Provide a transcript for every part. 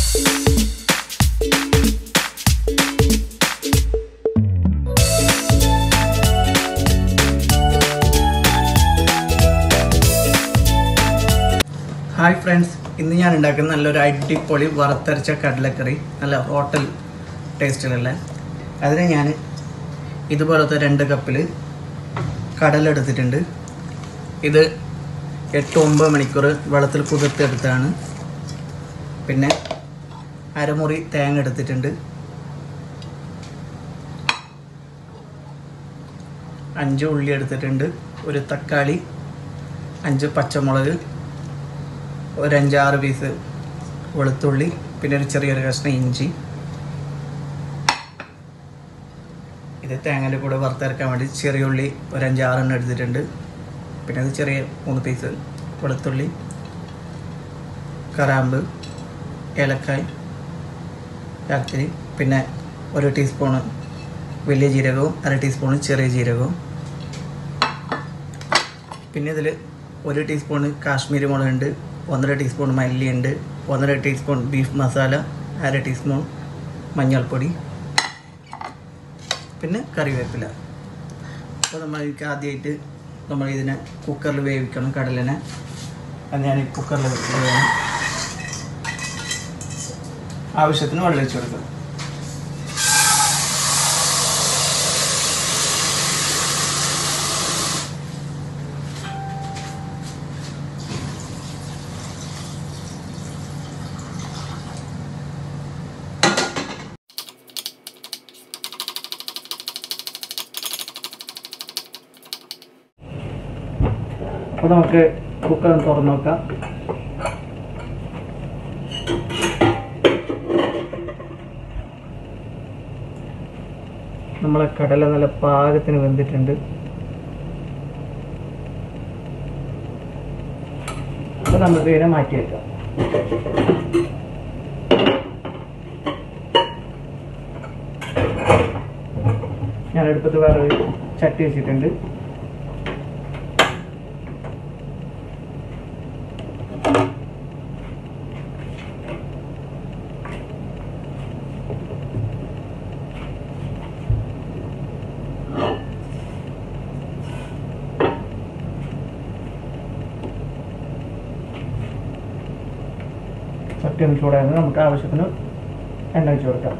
Hi friends ഇന്ന് ഞാൻ ഉണ്ടാക്കുന്ന നല്ലൊരു അടിപൊളി വറുത്തരച്ച കടലക്കറി നല്ല ഹോട്ടൽ ടേസ്റ്റിലുള്ള അതിന് ഞാൻ ഇതുപോലത്തെ രണ്ട് കപ്പിൽ കടലെടുത്തിട്ടുണ്ട് ഇത് എട്ട് ഒമ്പത് മണിക്കൂർ വെള്ളത്തിൽ കുതിർത്തെടുത്താണ് പിന്നെ അരമുറി തേങ്ങ എടുത്തിട്ടുണ്ട് അഞ്ച് ഉള്ളി എടുത്തിട്ടുണ്ട് ഒരു തക്കാളി അഞ്ച് പച്ചമുളക് ഒരു അഞ്ചാറ് പീസ് വെളുത്തുള്ളി പിന്നെ ഒരു ചെറിയൊരു കഷ്ണം ഇഞ്ചി ഇത് തേങ്ങയുടെ കൂടെ വറുത്തരക്കാൻ വേണ്ടി ചെറിയ ഉള്ളി ഒരു അഞ്ചാറെണ്ണം എടുത്തിട്ടുണ്ട് പിന്നെ അത് ചെറിയ മൂന്ന് പീസ് വെളുത്തുള്ളി കറാമ്പ് ഏലക്കായ് രാത്രി പിന്നെ ഒരു ടീസ്പൂണ് വലിയ ജീരകവും അര ടീസ്പൂണ് ചെറിയ ജീരകവും പിന്നെ ഇതിൽ ഒരു ടീസ്പൂണ് കാശ്മീരി മുളകുണ്ട് ഒന്നര ടീസ്പൂൺ മല്ലിയുണ്ട് ഒന്നര ടീസ്പൂൺ ബീഫ് മസാല അര ടീസ്പൂൺ മഞ്ഞൾപ്പൊടി പിന്നെ കറിവേപ്പില അപ്പോൾ നമ്മൾ ഇതിലേക്ക് ആദ്യമായിട്ട് നമ്മൾ ഇതിനെ കുക്കറിൽ വേവിക്കണം കടലിനെ അത് ഞാൻ ഈ കുക്കറിൽ വെക്കുകയാണ് ആവശ്യത്തിന് വെള്ളം ഒഴിച്ച് കൊടുക്കണം അപ്പോൾ നമുക്ക് കുക്കർ ഒന്ന് തുറന്ന് നോക്കാം നമ്മളെ കടല നല്ല പാകത്തിന് വെന്തിട്ടുണ്ട് അപ്പോൾ നമുക്ക് ഇതിനെ മാറ്റി വെക്കാം ഞാൻ അടുപ്പത്ത് വേറെ ഒരു ചട്ടി വെച്ചിട്ടുണ്ട് ചട്ടി ഒന്ന് ചൂടായിരുന്നു നമുക്ക് ആവശ്യത്തിന് എണ്ണ വെച്ച് കൊടുക്കാം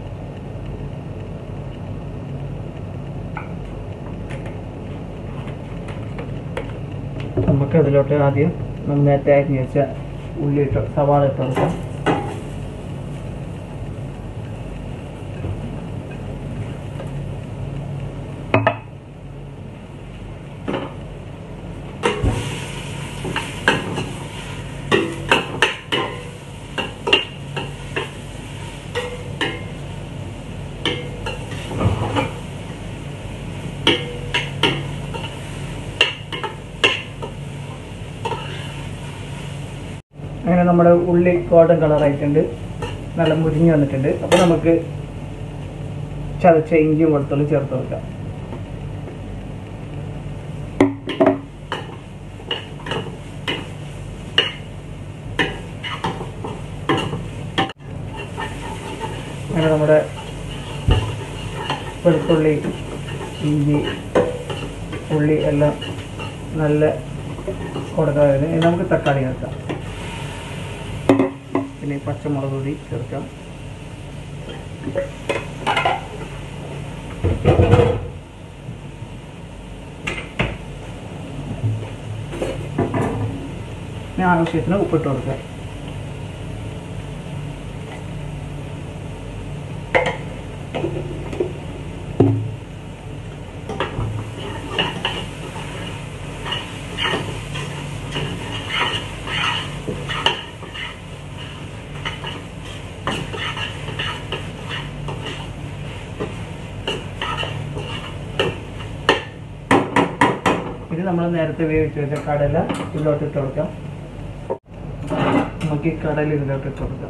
നമുക്ക് അതിലോട്ട് ആദ്യം നമ്മൾ നേരത്തെ അരിഞ്ഞ് വെച്ച ഉള്ളി ഇട്ട് സവാള ഇട്ട് കൊടുക്കാം അങ്ങനെ നമ്മുടെ ഉള്ളി ഗോൾഡൻ കളറായിട്ടുണ്ട് നല്ല മുരിഞ്ഞ് വന്നിട്ടുണ്ട് അപ്പോൾ നമുക്ക് ചതച്ച ഇഞ്ചിയും വെളുത്തുള്ളി ചേർത്ത് വെക്കാം അങ്ങനെ നമ്മുടെ വെളുത്തുള്ളി ഇഞ്ചി ഉള്ളി എല്ലാം നല്ല കൊടുക്കാതെ ഇനി നമുക്ക് തക്കാളി ചേർക്കാം പിന്നെ ഈ പച്ചമുളക് കൂടി ചേർക്കാം പിന്നെ ആവശ്യത്തിന് ഉപ്പിട്ട് കൊടുക്കാം ഇത് നമ്മൾ നേരത്തെ വേവിച്ച് വെച്ച കടല ഇതിലോട്ട് ഇട്ട് കൊടുക്കാം നമുക്ക് ഈ കടല ഇതിലോട്ട് ഇട്ട് കൊടുക്കാം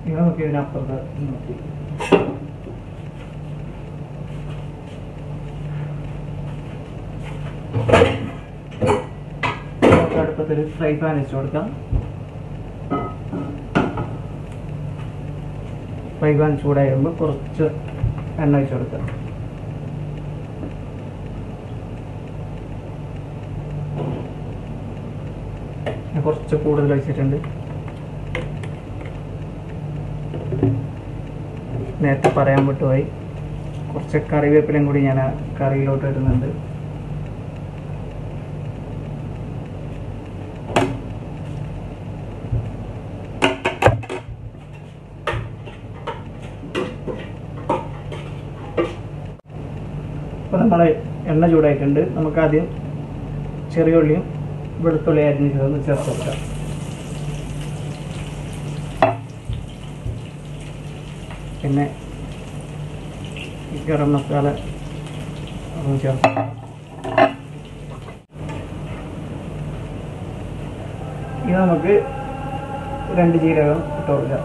ഇനി നമുക്ക് ഇതിനപ്പുറത്ത് നോക്കി നമുക്ക് അടുപ്പത്തൊരു ഫ്രൈ പാൻ വെച്ച് കൊടുക്കാം ഫ്രൈ പാൻ ചൂടായി വരുമ്പോൾ കുറച്ച് എണ്ണ വെച്ച് കൊടുക്കാം ഞാൻ കുറച്ച് കൂടുതൽ വെച്ചിട്ടുണ്ട് നേരത്തെ പറയാൻ വിട്ടുപോയി കുറച്ച് കറിവേപ്പിലയും കൂടി ഞാൻ ആ കറിയിലോട്ട് ഇടുന്നുണ്ട് അപ്പോൾ നമ്മൾ എണ്ണ ചൂടായിട്ടുണ്ട് നമുക്ക് ആദ്യം ചെറിയ ഉള്ളിയും വെളുത്തുള്ളി അരിഞ്ഞിട്ടൊന്ന് ചേർത്ത് കൊടുക്കാം പിന്നെ ഈ ഗരം മസാല ഒന്ന് ചേർത്ത് കൊടുക്കാം. ഇത് നമുക്ക് രണ്ട് ജീരകം ഇട്ട് കൊടുക്കാം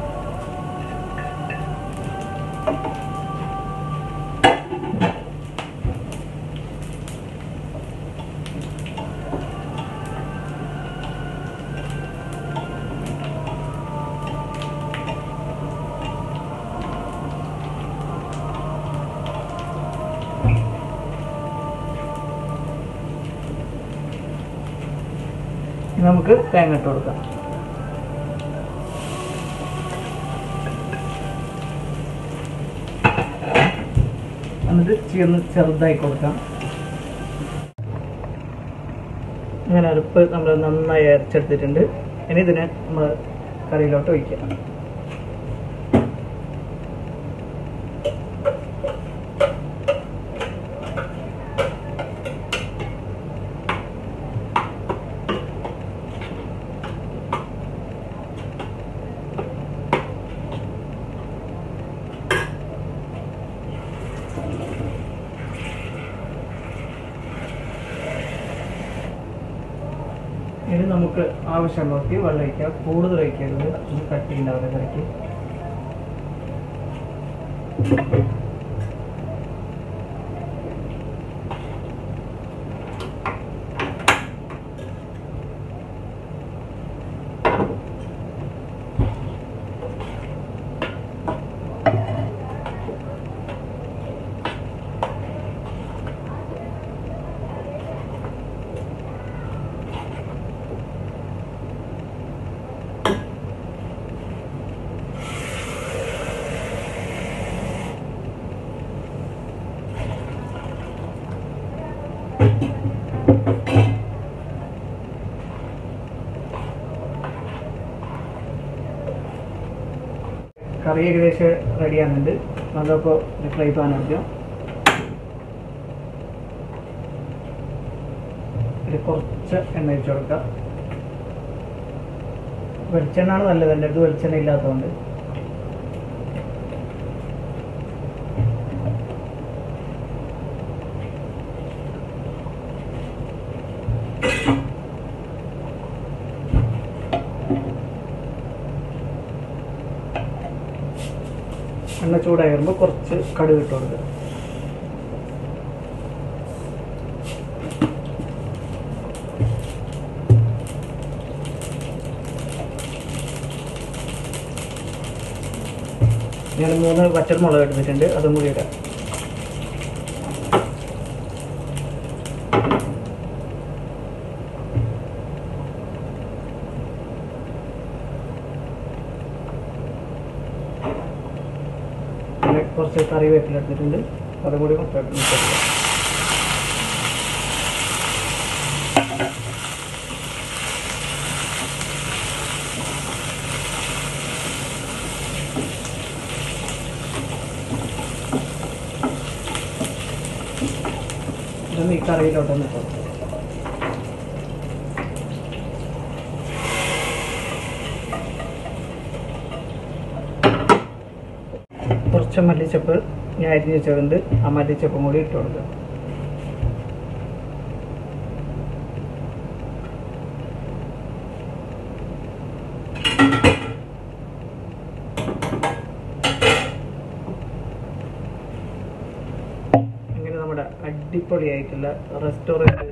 ഇനി നമുക്ക് തേങ്ങ ഇട്ട് കൊടുക്കാം എന്നിട്ട് ചെന്ന് ചെറുതായി കൊടുക്കാം അങ്ങനെ അരപ്പ് നമ്മൾ നന്നായി അരച്ചെടുത്തിട്ടുണ്ട് ഇനി ഇതിനെ നമ്മൾ കറിയിലോട്ട് ഒഴിക്കാം ഇനി നമുക്ക് ആവശ്യം നോക്കി വെള്ളം ഒഴിക്കാം കൂടുതൽ ഒഴിക്കരുത് ഒന്ന് കട്ടി ഉണ്ടാവില്ല കറിക്ക് കറി ഏകദേശം റെഡിയാകുന്നുണ്ട് നമുക്കപ്പോൾ ഫ്രൈ പാൻ എടുക്കാം ഇതിൽ കുറച്ച് എണ്ണ ഒഴിച്ച് കൊടുക്കാം വെളിച്ചെണ്ണയാണ് നല്ലത് എൻ്റെ അടുത്ത് വെളിച്ചെണ്ണ ഇല്ലാത്തതുകൊണ്ട് എണ്ണ ചൂടായി വരുമ്പോൾ കുറച്ച് കടുക് ഇട്ട് കൊടുക്കുക ഞാൻ മൂന്ന് പച്ചമുളക് എടുത്തിട്ടുണ്ട് അതും കൂടി ഇടാം പിന്നെ കുറച്ച് കറിവേപ്പില എടുത്തിട്ടുണ്ട് അതും കൂടി മൊത്തമായിട്ട് mix ആക്കുക. ഇതൊന്ന് ഈ കറിയിലോട്ടൊന്ന് ഇട്ടു കുറച്ച് മല്ലിച്ചപ്പ് ഞാൻ അരിഞ്ഞ് വെച്ചതുണ്ട് ആ മല്ലിച്ചപ്പും കൂടി ഇട്ട് കൊടുക്കുക അടിപൊളിയായിട്ടുള്ള റെസ്റ്റോറൻറ്റ്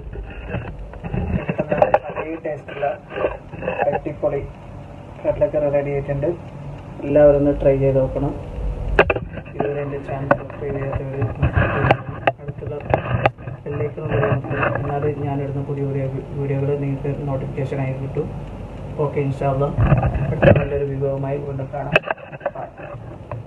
അതേ ടേസ്റ്റുള്ള അടിപൊളി കടലക്കറി റെഡി ആയിട്ടുണ്ട് എല്ലാവരും ഒന്ന് ട്രൈ ചെയ്ത് നോക്കണം ഇതുവരെ എൻ്റെ ചാനൽ സബ്സ്ക്രൈബ് ചെയ്യാത്തവർ അടുത്തുള്ള ബെല്ലൈക്കൺ എന്നാലേ ഞാനിടുന്ന പുതിയ പുതിയ വീഡിയോകൾ നിങ്ങൾക്ക് നോട്ടിഫിക്കേഷൻ ആയി കിട്ടും ഓക്കെ ഇൻഷാല്ല അടുത്ത നല്ലൊരു വിഭവമായി വീണ്ടും കാണാം